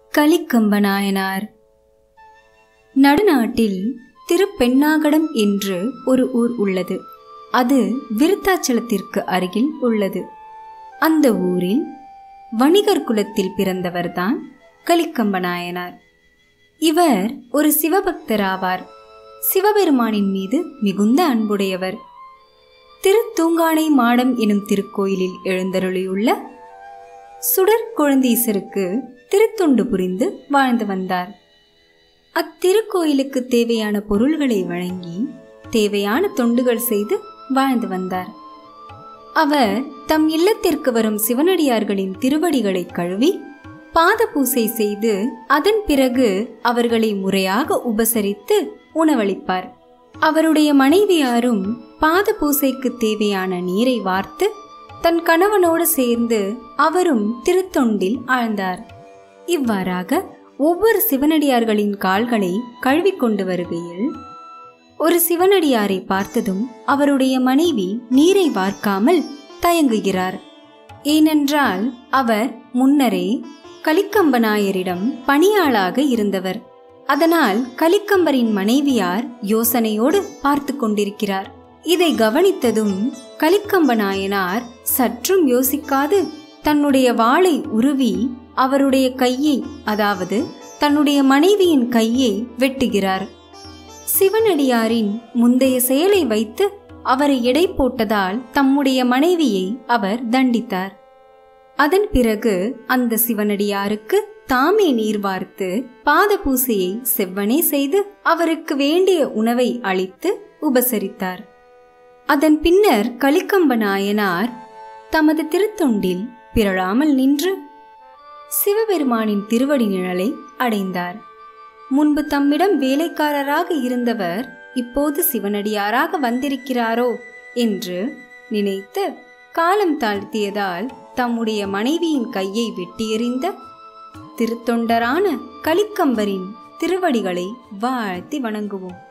கலிக்கம்பநாயனார் நடுநாட்டில் திருப்பெண்ணாகடம் என்று ஒரு ஊர் உள்ளது அது விருத்தாச்சலத்திற்கு அருகில் உள்ளது அந்த ஊரில் வணிகர் குலத்தில் பிறந்தவர்தான் கலிக்கம்பநாயனார் இவர் ஒரு சிவபக்தராவார் சிவபெருமானின் மீது மிகுந்த அன்புடையவர் திருத்தூங்கானை மாடம் எனும் திருக்கோயிலில் எழுந்தருளியுள்ள சுடர் குழந்தீசருக்கு திருத்தொண்டு புரிந்து வாழ்ந்து வந்தார் அத்திருக்கோயிலுக்கு தேவையான பொருள்களை வழங்கி தேவையான தொண்டுகள் செய்து வாழ்ந்து வந்தார் அவர் தம் இல்லத்திற்கு வரும் சிவனடியார்களின் திருவடிகளை கழுவி பாத பூசை செய்து அதன் பிறகு அவர்களை முறையாக உபசரித்து உணவளிப்பார் அவருடைய மனைவியாரும் பாத பூசைக்கு தேவையான நீரை வார்த்து தன் கணவனோடு சேர்ந்து அவரும் திருத்தொண்டில் ஆழ்ந்தார் இவ்வாறாக ஒவ்வொரு சிவனடியார்களின் கால்களை கழுவிக்கொண்டு வருகையில் ஒரு சிவனடியாரை பார்த்ததும் அவருடைய மனைவி நீரை வார்க்காமல் தயங்குகிறார் ஏனென்றால் அவர் முன்னரே கலிக்கம்பநாயரிடம் பணியாளாக இருந்தவர் அதனால் கலிக்கம்பரின் மனைவியார் யோசனையோடு பார்த்து கொண்டிருக்கிறார் இதை கவனித்ததும் கலிக்கம்ப நாயனார் சற்றும் யோசிக்காது தன்னுடைய வாளை உருவி அவருடைய கையை அதாவது தன்னுடைய மனைவியின் கையை வெட்டுகிறார் சிவனடியாரின் முந்தைய செயலை வைத்து அவரை எடை போட்டதால் தம்முடைய மனைவியை அவர் தண்டித்தார் அதன் பிறகு அந்த சிவனடியாருக்கு தாமே நீர் வார்த்து பாத பூசையை செவ்வனே செய்து அவருக்கு வேண்டிய உணவை அளித்து உபசரித்தார் அதன் பின்னர் கலிக்கம்ப நாயனார் தமது திருத்தொண்டில் பிறழாமல் நின்று சிவபெருமானின் திருவடி நிழலை அடைந்தார் முன்பு தம்மிடம் வேலைக்காரராக இருந்தவர் இப்போது சிவனடியாராக வந்திருக்கிறாரோ என்று நினைத்து காலம் தாழ்த்தியதால் தம்முடைய மனைவியின் கையை வெட்டியெறிந்த திருத்தொண்டரான கலிக்கம்பரின் திருவடிகளை வாழ்த்தி வணங்குவோம்